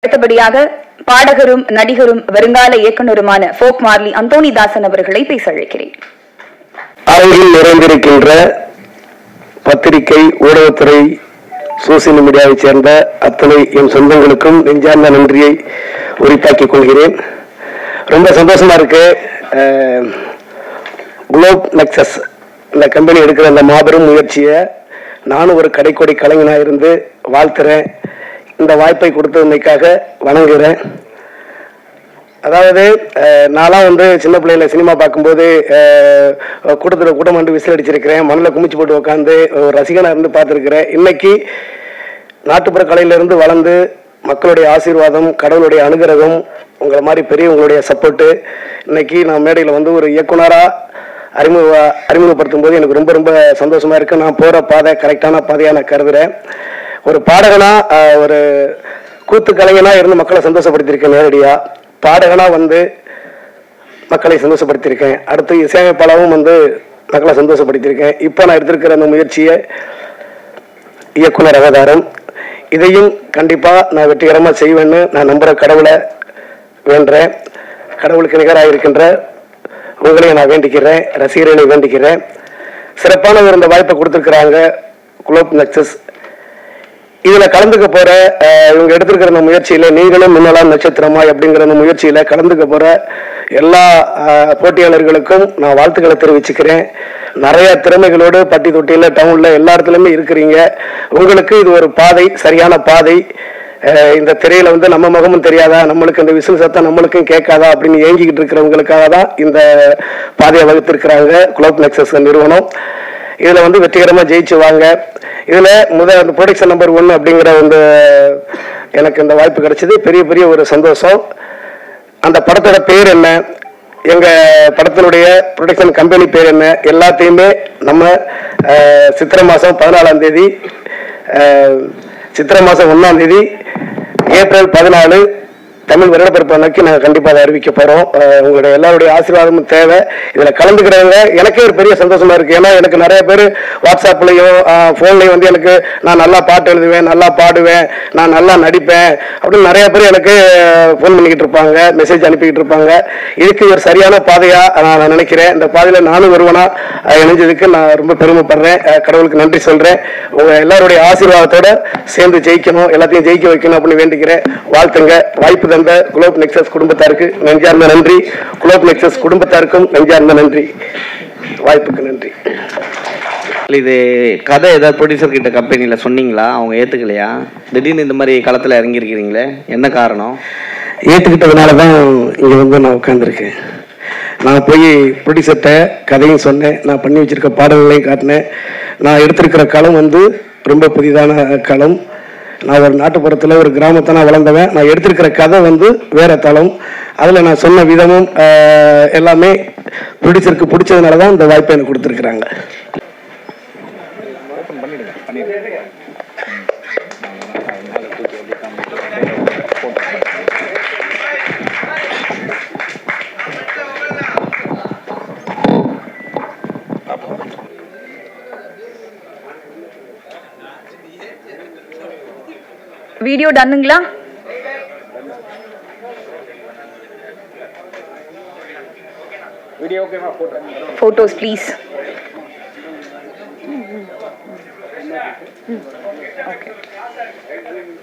அடுத்தபடியாக பாடகரும் நடிகரும் வருங்கால இயக்குனருமான ஃபோக் மார்லி அந்தோணி தாசன் அவர்களை பேச அழைக்கிறேன் அரங்கில் நிறைந்திருக்கின்ற பத்திரிகை ஊடகத்துறை சோசியல் மீடியாவைச் சேர்ந்த அத்தனை என் சொந்தங்களுக்கும் நெஞ்சார்ந்த நன்றியை உரித்தாக்கிக் கொள்கிறேன் ரொம்ப சந்தோஷமா இருக்கு அஹ், குளோப் நெக்சஸ் இந்த கம்பெனி எடுக்கிற அந்த மாபெரும் முயற்சியை நானும் ஒரு கடைக்கோடி கலைஞனா இருந்து வாழ்த்துறேன் இந்த வாய்ப்பை கொடுத்ததுமைக்காக வணங்குகிறேன் அதாவது அஹ், நான்லாம் வந்து சின்ன பிள்ளையில சினிமா பார்க்கும்போது அஹ், கூட்டத்தில் கூட்டம் வந்து விசில் அடிச்சிருக்கிறேன் மண்ணில் குமிச்சு போட்டு உட்காந்து ஒரு ரசிகனாக இருந்து பார்த்துருக்கிறேன் இன்னைக்கு நாட்டுப்புற கலையிலிருந்து வளர்ந்து மக்களுடைய ஆசீர்வாதம் கடவுளுடைய அனுகிரகம் உங்களை மாதிரி பெரியவங்களுடைய சப்போர்ட்டு இன்னைக்கு நான் மேடையில் வந்து ஒரு இயக்குனராக அறிமுக அறிமுகப்படுத்தும் போது எனக்கு ரொம்ப ரொம்ப சந்தோஷமா இருக்கு நான் போற பாதை கரெக்டான பாதையா நான் கருதுறேன் ஒரு பாடகனா அஹ், ஒரு கூத்து கலைஞனா இருந்து மக்களை சந்தோஷப்படுத்தியிருக்கேன் நேரடியா பாடகனா வந்து மக்களை சந்தோஷப்படுத்தியிருக்கேன் அடுத்து இசையமைப்பாளரும் வந்து மக்களை சந்தோஷப்படுத்தியிருக்கேன் இப்போ நான் எடுத்திருக்கிற அந்த முயற்சியை இயக்குனர் அவதாரம் இதையும் கண்டிப்பா நான் வெற்றிகரமா செய்வேன்னு நான் நம்புற கடவுளை வேண்டுறேன் கடவுளுக்கு நிகராக இருக்கின்ற உங்களையும் நான் வேண்டிக்கிறேன் ரசிகர்களை வேண்டிக்கிறேன் சிறப்பான ஒரு இந்த வாய்ப்பை கொடுத்துருக்குறாங்க குளோப் நக்சஸ் இதுல கலந்துக்க போற அஹ், இவங்க எடுத்திருக்கிற இந்த முயற்சியில நீங்களும் மின்னலாம் நட்சத்திரமா அப்படிங்கிற இந்த முயற்சியில கலந்துக்க போற எல்லா அஹ், போட்டியாளர்களுக்கும் நான் வாழ்த்துக்களை தெரிவிச்சுக்கிறேன் நிறைய திறமைகளோடு பட்டி தொட்டியில டவுன்ல எல்லா இடத்துலயுமே இருக்கிறீங்க உங்களுக்கு இது ஒரு பாதை சரியான பாதை அஹ், இந்த திரையில வந்து நம்ம முகமும் தெரியாதா நம்மளுக்கு இந்த விசில் சத்தம் நம்மளுக்கும் கேட்காதா அப்படின்னு ஏங்கிக்கிட்டு இருக்கிறவங்களுக்காக தான் இந்த பாதையை வகுத்திருக்கிறாங்க குளோப் நெக்சஸ் நிறுவனம் இதுல வந்து வெற்றிகரமா ஜெயிச்சு வாங்க இதுல முத அந்த ப்ரொடக்ஷன் நம்பர் ஒன் அப்படிங்கிற வந்து எனக்கு இந்த வாய்ப்பு கிடைச்சது பெரிய பெரிய ஒரு சந்தோஷம் அந்த படத்தோட பேர் என்ன எங்க படத்தினுடைய ப்ரொடக்ஷன் கம்பெனி பேர் என்ன எல்லாத்தையுமே நம்ம அஹ், சித்திரை மாசம் பதினாலாம் தேதி அஹ், சித்திரை மாசம் ஒன்னாம் தேதி ஏப்ரல் பதினாலு தமிழ் வருடப்பிறப்பு அன்னைக்கு நாங்கள் கண்டிப்பாக அதை அறிவிக்க போகிறோம் உங்களுடைய எல்லாருடைய ஆசீர்வாதமும் தேவை இதில் கலந்துக்கிறவங்க எனக்கே ஒரு பெரிய சந்தோஷமா இருக்கு ஏன்னா எனக்கு நிறைய பேர் வாட்ஸ்அப்லையும் ஃபோன்லையும் வந்து எனக்கு நான் நல்லா பாட்டு எழுதுவேன் நல்லா பாடுவேன் நான் நல்லா நடிப்பேன் அப்படின்னு நிறைய பேர் எனக்கு ஃபோன் பண்ணிக்கிட்டு இருப்பாங்க மெசேஜ் அனுப்பிக்கிட்டு இருப்பாங்க இதுக்கு ஒரு சரியான பாதையாக நான் நினைக்கிறேன் இந்த பாதையில் நானும் வருவனா இணைஞ்சதுக்கு நான் ரொம்ப பெருமைப்படுறேன் அஹ், கடவுளுக்கு நன்றி சொல்கிறேன் உங்கள் எல்லாருடைய ஆசீர்வாதத்தோட சேர்ந்து ஜெயிக்கணும் எல்லாத்தையும் ஜெயிக்க வைக்கணும் அப்படின்னு வேண்டிக்கிறேன் வாழ்த்துங்க வாய்ப்பு தந்த குளோப் நெக்சஸ் குடும்பத்தாருக்கு நெஞ்சார்ந்த நன்றி குளோப் நெக்சஸ் குடும்பத்தாருக்கும் நெஞ்சார்ந்த நன்றி வாய்ப்புக்கு நன்றி இது கதை ஏதாவது ப்ரொடியூசர் கிட்ட கம்பெனியில் சொன்னீங்களா அவங்க ஏற்றுக்கலையா திடீர்னு இந்த மாதிரி களத்தில் இறங்கியிருக்கிறீங்களே என்ன காரணம் ஏற்றுக்கிட்டதுனால தான் இங்கே வந்து நான் உட்காந்துருக்கேன் நான் போய் ப்ரொடியூசர்கிட்ட கதையும் சொன்னேன் நான் பண்ணி வச்சிருக்க பாடல்களையும் காட்டினேன் நான் எடுத்திருக்கிற களம் வந்து ரொம்ப புதிதான களம் நான் ஒரு நாட்டுப்புறத்தில் ஒரு கிராமத்தை நான் வளர்ந்தவன் நான் எடுத்திருக்கிற கதை வந்து வேற தளம் அதில் நான் சொன்ன விதமும் ஆஹ், எல்லாமே ப்ரொடியூசருக்கு பிடிச்சதுனால தான் இந்த வாய்ப்பை எனக்கு கொடுத்துருக்குறாங்க வீடியோ டன்னுங்களா போட்டோஸ் ப்ளீஸ் ஓகே